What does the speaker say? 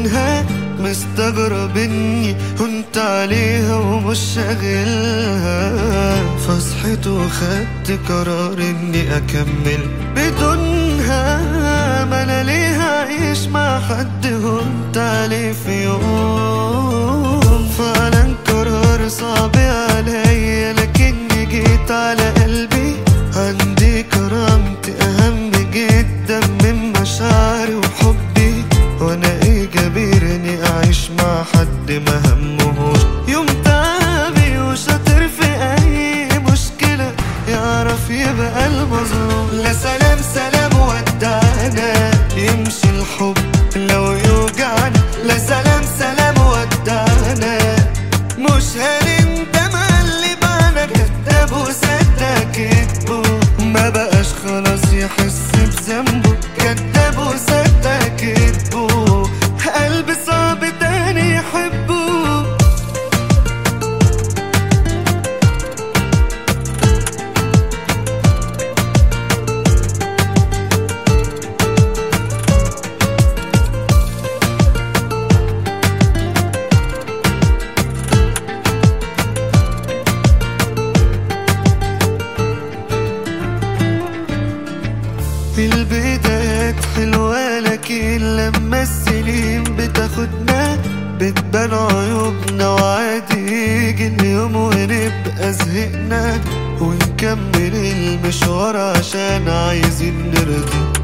منها مستغرب اني كنت عليها ومش شاغلها فصحيت وخدت قرار اني اكمل بدونها ما انا ليه اعيش مع حد هنت عليه في يوم فعلا قرار صعب عليا لكني جيت على قلبي عندي كرامتي اهم جدا من مشاعري وحبي وانا ايه جبرني اعيش مع حد ما همهوش يوم تعبي وشاطر في اي مشكلة يعرف يبقى المظلوم لا سلام سلام ودعنا يمشي الحب لو يوجعنا لا سلام سلام ودعنا مش هنندم على اللي بعنا كداب وصدق كدبه ما بقاش خلاص يحس بذنبه كداب وصدق كدبه قلب صعب تاني يحبه البدايات حلوة لكن لما السنين بتاخدنا بتبان عيوبنا وعادي يجي اليوم ونبقى زهقنا ونكمل المشوار عشان عايزين نرضي